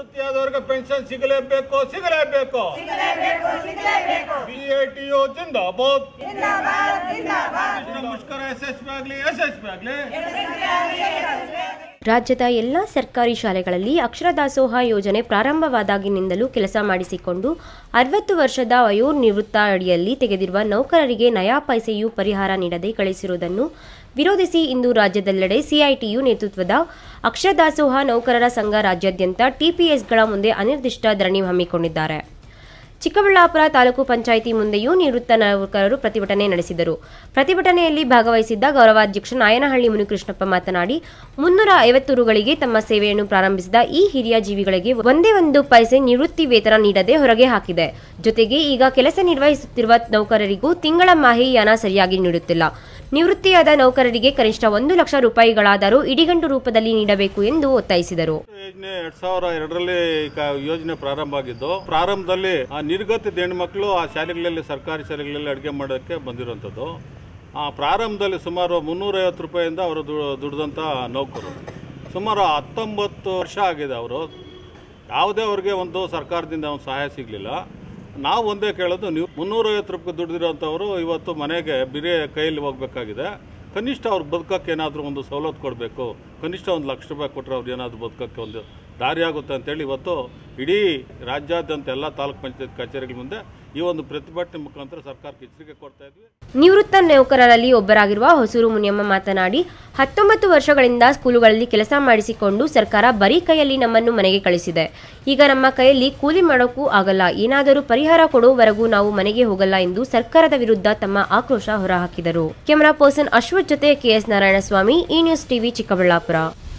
ನಿವೃತ್ತಿಯಾದವರಿಗೆ pension ಸಿಗಲೇಬೇಕು ಸಿಗಲೇಬೇಕು ಬಿಎಟಿಯು ಜಿಂದಾಬಾದ್ ಮುಷ್ಕರ ಯಶಸ್ವಿ ಆಗ್ಲಿ ಯಶಸ್ವಿ ಆಗ್ಲಿ ರಾಜ್ಯದ ಎಲ್ಲ ಸರ್ಕಾರಿ ಶಾಲೆಗಳಲ್ಲಿ ಅಕ್ಷರ ದಾಸೋಹ ಯೋಜನೆ ಪ್ರಾರಂಭವಾದಾಗಿನಿಂದಲೂ ಕೆಲಸ ಮಾಡಿಸಿಕೊಂಡು ಅರವತ್ತು ವರ್ಷದ ವಯೋನಿವೃತ್ತ ಅಡಿಯಲ್ಲಿ ತೆಗೆದಿರುವ ನೌಕರರಿಗೆ ನಯಾ ಪೈಸೆಯೂ ಪರಿಹಾರ ನೀಡದೆ ಕಳಿಸಿರುವುದನ್ನು ವಿರೋಧಿಸಿ ಇಂದು ರಾಜ್ಯದೆಲ್ಲೆಡೆ ಸಿಐಟಿಯು ನೇತೃತ್ವದ ಅಕ್ಷರ ದಾಸೋಹ ನೌಕರರ ಸಂಘ ರಾಜ್ಯಾದ್ಯಂತ ಟಿಪಿಎಸ್ಗಳ ಮುಂದೆ ಅನಿರ್ದಿಷ್ಟ ಧರಣಿ ಹಮ್ಮಿಕೊಂಡಿದ್ದಾರೆ ಚಿಕ್ಕಬಳ್ಳಾಪುರ ತಾಲೂಕು ಪಂಚಾಯಿತಿ ಮುಂದೆಯೂ ನಿವೃತ್ತ ನೌಕರರು ಪ್ರತಿಭಟನೆ ನಡೆಸಿದರು ಪ್ರತಿಭಟನೆಯಲ್ಲಿ ಭಾಗವಹಿಸಿದ್ದ ಗೌರವಾಧ್ಯಕ್ಷ ನಾಯನಹಳ್ಳಿ ಮುನಿಕೃಷ್ಣಪ್ಪ ಮಾತನಾಡಿ ಮುನ್ನೂರ ಐವತ್ತು ರುಗಳಿಗೆ ತಮ್ಮ ಸೇವೆಯನ್ನು ಪ್ರಾರಂಭಿಸಿದ ಈ ಹಿರಿಯ ಜೀವಿಗಳಿಗೆ ಒಂದೇ ಒಂದು ಪೈಸೆ ನಿವೃತ್ತಿ ವೇತನ ನೀಡದೆ ಹೊರಗೆ ಹಾಕಿದೆ ಜೊತೆಗೆ ಈಗ ಕೆಲಸ ನಿರ್ವಹಿಸುತ್ತಿರುವ ನೌಕರರಿಗೂ ತಿಂಗಳ ಮಾಹಿತಿಯನ್ನ ಸರಿಯಾಗಿ ನೀಡುತ್ತಿಲ್ಲ ನಿವೃತ್ತಿಯಾದ ನೌಕರರಿಗೆ ಕನಿಷ್ಠ ಒಂದು ಲಕ್ಷ ರೂಪಾಯಿಗಳಾದರೂ ಇಡಿಗಂಟು ರೂಪದಲ್ಲಿ ನೀಡಬೇಕು ಎಂದು ಒತ್ತಾಯಿಸಿದರು ಯೋಜನೆ ಎರಡ್ ಸಾವಿರ ಎರಡರಲ್ಲಿ ಯೋಜನೆ ಪ್ರಾರಂಭ ಆಗಿದ್ದು ಪ್ರಾರಂಭದಲ್ಲಿ ಆ ನಿರ್ಗತಿತ ಹೆಣ್ಮಕ್ಳು ಆ ಶಾಲೆಗಳಲ್ಲಿ ಸರ್ಕಾರಿ ಶಾಲೆಗಳಲ್ಲಿ ಅಡುಗೆ ಮಾಡೋಕ್ಕೆ ಬಂದಿರುವಂಥದ್ದು ಆ ಪ್ರಾರಂಭದಲ್ಲಿ ಸುಮಾರು ಮುನ್ನೂರೈವತ್ತು ರೂಪಾಯಿಂದ ಅವರು ದುಡಿದಂಥ ನೌಕರು ಸುಮಾರು ಹತ್ತೊಂಬತ್ತು ವರ್ಷ ಆಗಿದೆ ಅವರು ಯಾವುದೇ ಅವ್ರಿಗೆ ಒಂದು ಸರ್ಕಾರದಿಂದ ಒಂದು ಸಹಾಯ ಸಿಗಲಿಲ್ಲ ನಾವು ಒಂದೇ ಕೇಳೋದು ನೀವು ಮುನ್ನೂರೈವತ್ತು ರೂಪಾಯಿ ದುಡಿದಿರೋಂಥವ್ರು ಇವತ್ತು ಮನೆಗೆ ಬಿರೆ ಕೈಯಲ್ಲಿ ಹೋಗ್ಬೇಕಾಗಿದೆ ಕನಿಷ್ಠ ಅವ್ರು ಬದುಕಕ್ಕೆ ಏನಾದರೂ ಒಂದು ಸವಲತ್ತು ಕೊಡಬೇಕು ಕನಿಷ್ಠ ಒಂದು ಲಕ್ಷ ರೂಪಾಯಿ ಕೊಟ್ಟರೆ ಅವ್ರು ಏನಾದರೂ ಬದುಕಕ್ಕೆ ಒಂದು ದಾರಿ ಆಗುತ್ತೆ ಅಂತೇಳಿ ಇವತ್ತು ಇಡೀ ರಾಜ್ಯಾದ್ಯಂತ ಎಲ್ಲ ತಾಲೂಕ್ ಪಂಚಾಯತ್ ಕಚೇರಿಗಳ ಮುಂದೆ ಈ ಒಂದು ಪ್ರತಿಭಟನೆ ಮುಖಾಂತರ ಸರ್ಕಾರಕ್ಕೆ ಎಚ್ಚರಿಕೆ ಕೊಡ್ತಾ ಇದ್ವಿ ನಿವೃತ್ತ ನೌಕರರಲ್ಲಿ ಒಬ್ಬರಾಗಿರುವ ಹೊಸೂರು ಮುನಿಯಮ್ಮ ಮಾತನಾಡಿ ಹತ್ತೊಂಬತ್ತು ವರ್ಷಗಳಿಂದ ಸ್ಕೂಲುಗಳಲ್ಲಿ ಕೆಲಸ ಮಾಡಿಸಿಕೊಂಡು ಸರ್ಕಾರ ಬರೀ ಕೈಯಲ್ಲಿ ನಮ್ಮನ್ನು ಮನೆಗೆ ಕಳಿಸಿದೆ ಈಗ ನಮ್ಮ ಕೈಯಲ್ಲಿ ಕೂಲಿ ಮಾಡೋಕ್ಕೂ ಆಗಲ್ಲ ಏನಾದರೂ ಪರಿಹಾರ ಕೊಡುವವರೆಗೂ ನಾವು ಮನೆಗೆ ಹೋಗಲ್ಲ ಎಂದು ಸರ್ಕಾರದ ವಿರುದ್ಧ ತಮ್ಮ ಆಕ್ರೋಶ ಹೊರಹಾಕಿದರು ಕ್ಯಾಮರಾ ಪರ್ಸನ್ ಅಶ್ವಥ್ ಜೊತೆ ಕೆಎಸ್ ನಾರಾಯಣಸ್ವಾಮಿ ಈ ನ್ಯೂಸ್ ಟಿವಿ ಚಿಕ್ಕಬಳ್ಳಾಪುರ